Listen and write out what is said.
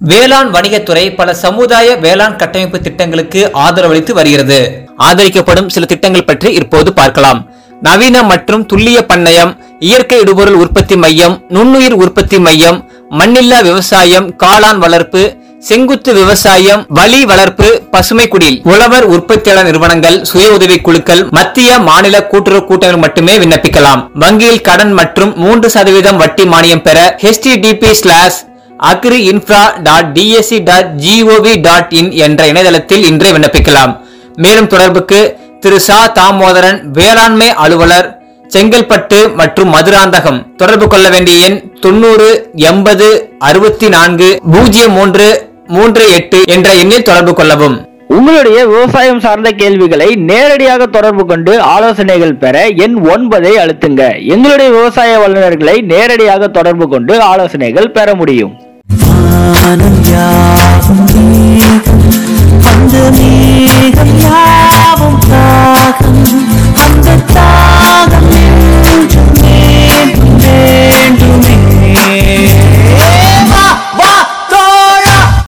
வேளாண் வணிகத்துறை பல சமுதாய வேளாண் கட்டமைப்பு திட்டங்களுக்கு ஆதரவளித்து வருகிறது ஆதரிக்கப்படும் சில திட்டங்கள் பற்றி இப்போது பார்க்கலாம் நவீன மற்றும் துல்லிய பண்ணையம் இயற்கை இடுபொருள் உற்பத்தி மையம் நுண்ணுயிர் உற்பத்தி மையம் மண்ணில்லா விவசாயம் காளான் வளர்ப்பு செங்குத்து விவசாயம் வலி வளர்ப்பு பசுமை குடில் உழவர் உற்பத்தியாளர் நிறுவனங்கள் சுய உதவி குழுக்கள் மத்திய மாநில கூட்டுறவு கூட்டங்கள் மட்டுமே விண்ணப்பிக்கலாம் வங்கியில் கடன் மற்றும் மூன்று சதவீதம் வட்டி மானியம் பெற http slash agri infra dot DSC dot GOV dot in என்ற இணையதளத்தில் இன்றே விண்ணப்பிக்கலாம் மேலும் தொடர்புக்கு திரு சா தாமோதரன் வேளாண்மை அலுவலர் செங்கல்பட்டு மற்றும் மதுராந்தகம் தொடர்பு கொள்ள வேண்டிய எண் தொண்ணூறு எண்பது அறுபத்தி நான்கு பூஜ்ஜியம் மூன்று மூன்று எட்டு என்ற எண்ணில் தொடர்பு கொள்ளவும் உங்களுடைய விவசாயம் சார்ந்த கேள்விகளை நேரடியாக தொடர்பு கொண்டு ஆலோசனைகள் பெற எண் ஒன்பதை அழுத்துங்க எங்களுடைய விவசாய வல்லுநர்களை நேரடியாக தொடர்பு கொண்டு ஆலோசனைகள் பெற முடியும் வானம் யாவும்